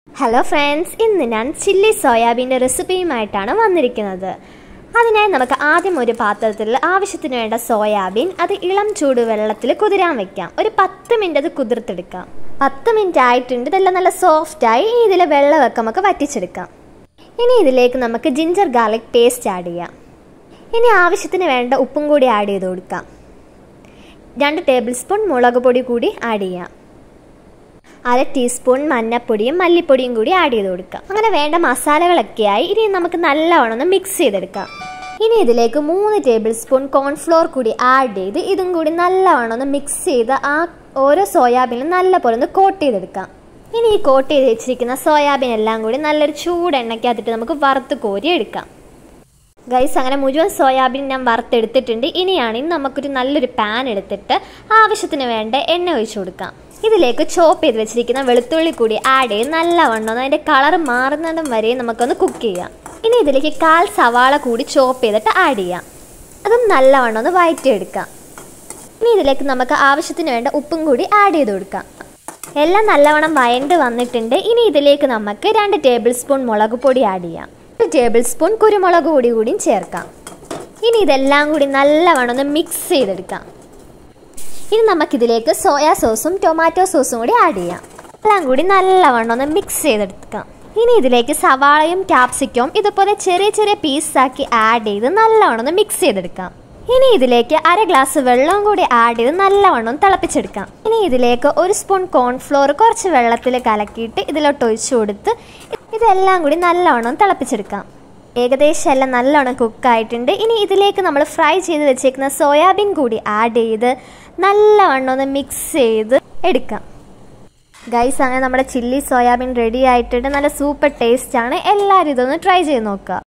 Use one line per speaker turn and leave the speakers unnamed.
hello friends ഇന്ന് ഞാൻ chilli സോയാബീൻ്റെ റെസിപ്പിയുമായിട്ടാണ് വന്നിരിക്കുന്നത് അതിനായി നമുക്ക് ആദ്യം ഒരു പാത്രത്തിൽ ആവശ്യത്തിന് വേണ്ട സോയാബീൻ അത് ഇളം ചൂടുവെള്ളത്തിൽ കുതിരാൻ വെക്കാം ഒരു പത്ത് മിനിറ്റ് അത് കുതിർത്തെടുക്കാം പത്ത് മിനിറ്റ് ആയിട്ടുണ്ട് ഇതെല്ലാം നല്ല സോഫ്റ്റായി ഇനി ഇതിലെ വെള്ളമൊക്കെ നമുക്ക് വറ്റിച്ചെടുക്കാം ഇനി ഇതിലേക്ക് നമുക്ക് ജിഞ്ചർ ഗാർലിക് പേസ്റ്റ് ആഡ് ചെയ്യാം ഇനി ആവശ്യത്തിന് വേണ്ട ഉപ്പും കൂടി ആഡ് ചെയ്ത് കൊടുക്കാം രണ്ട് ടേബിൾ സ്പൂൺ മുളക് പൊടി കൂടി ആഡ് ചെയ്യാം അര ടീസ്പൂൺ മഞ്ഞപ്പൊടിയും മല്ലിപ്പൊടിയും കൂടി ആഡ് ചെയ്ത് കൊടുക്കാം അങ്ങനെ വേണ്ട മസാലകളൊക്കെയായി ഇനി നമുക്ക് നല്ലവണ്ണം ഒന്ന് മിക്സ് ചെയ്തെടുക്കാം ഇനി ഇതിലേക്ക് മൂന്ന് ടേബിൾ സ്പൂൺ കോൺഫ്ലോർ കൂടി ആഡ് ചെയ്ത് ഇതും കൂടി നല്ലവണ്ണം ഒന്ന് മിക്സ് ചെയ്ത് ആ ഓരോ സോയാബീനും നല്ലപോലെ ഒന്ന് കോട്ട് ചെയ്തെടുക്കാം ഇനി ഈ കോട്ട് ചെയ്ത് വെച്ചിരിക്കുന്ന സോയാബീൻ എല്ലാം കൂടി നല്ലൊരു ചൂടെണ്ണയ്ക്കകത്തിട്ട് നമുക്ക് വറുത്ത് കോരി എടുക്കാം ഗൈസ് അങ്ങനെ മുഴുവൻ സോയാബീൻ ഞാൻ വറുത്തെടുത്തിട്ടുണ്ട് ഇനിയാണെങ്കിൽ നമുക്കൊരു നല്ലൊരു പാൻ എടുത്തിട്ട് ആവശ്യത്തിന് വേണ്ട എണ്ണ ഒഴിച്ചു കൊടുക്കാം ഇതിലേക്ക് ചോപ്പ് ചെയ്ത് വെച്ചിരിക്കുന്ന വെളുത്തുള്ളി കൂടി ആഡ് ചെയ്ത് നല്ലവണ്ണം ഒന്ന് അതിൻ്റെ കളർ മാറുന്നിടം വരെ നമുക്കൊന്ന് കുക്ക് ചെയ്യാം ഇനി ഇതിലേക്ക് കാൽ സവാള കൂടി ചോപ്പ് ചെയ്തിട്ട് ആഡ് ചെയ്യാം അതും നല്ലവണ്ണം ഒന്ന് വഴറ്റിയെടുക്കാം ഇനി ഇതിലേക്ക് നമുക്ക് ആവശ്യത്തിന് വേണ്ട ഉപ്പും കൂടി ആഡ് ചെയ്ത് കൊടുക്കാം എല്ലാം നല്ലവണ്ണം വയണ്ട് വന്നിട്ടുണ്ട് ഇനി ഇതിലേക്ക് നമുക്ക് രണ്ട് ടേബിൾ സ്പൂൺ മുളക് പൊടി ആഡ് ചെയ്യാം ഒരു ടേബിൾ സ്പൂൺ കുരുമുളക് പൊടി കൂടിയും ചേർക്കാം ഇനി ഇതെല്ലാം കൂടി നല്ലവണ്ണം ഒന്ന് മിക്സ് ചെയ്തെടുക്കാം ഇനി നമുക്കിതിലേക്ക് സോയാ സോസും ടൊമാറ്റോ സോസും കൂടി ആഡ് ചെയ്യാം എല്ലാം കൂടി നല്ലവണ്ണം ഒന്ന് മിക്സ് ചെയ്തെടുക്കാം ഇനി ഇതിലേക്ക് സവാളയും ക്യാപ്സിക്കവും ഇതുപോലെ ചെറിയ ചെറിയ പീസാക്കി ആഡ് ചെയ്ത് നല്ലവണ്ണം ഒന്ന് മിക്സ് ചെയ്തെടുക്കാം ഇനി ഇതിലേക്ക് അര ഗ്ലാസ് വെള്ളവും കൂടി ആഡ് ചെയ്ത് നല്ലവണ്ണം തിളപ്പിച്ചെടുക്കാം ഇനി ഇതിലേക്ക് ഒരു സ്പൂൺ കോൺഫ്ലോർ കുറച്ച് വെള്ളത്തിൽ കലക്കിയിട്ട് ഇതിലോട്ട് ഒഴിച്ചു കൊടുത്ത് ഇതെല്ലാം കൂടി നല്ലവണ്ണം തിളപ്പിച്ചെടുക്കാം ഏകദേശം എല്ലാം നല്ലോണം കുക്കായിട്ടുണ്ട് ഇനി ഇതിലേക്ക് നമ്മൾ ഫ്രൈ ചെയ്ത് വെച്ചേക്കുന്ന സോയാബീൻ കൂടി ആഡ് ചെയ്ത് നല്ലവണ്ണം ഒന്ന് മിക്സ് ചെയ്ത് എടുക്കാം ഗൈസ് അങ്ങനെ നമ്മുടെ ചില്ലി സോയാബീൻ റെഡി ആയിട്ടുണ്ട് നല്ല സൂപ്പർ ടേസ്റ്റ് ആണ് എല്ലാവരും ഇതൊന്ന് ട്രൈ ചെയ്ത് നോക്കുക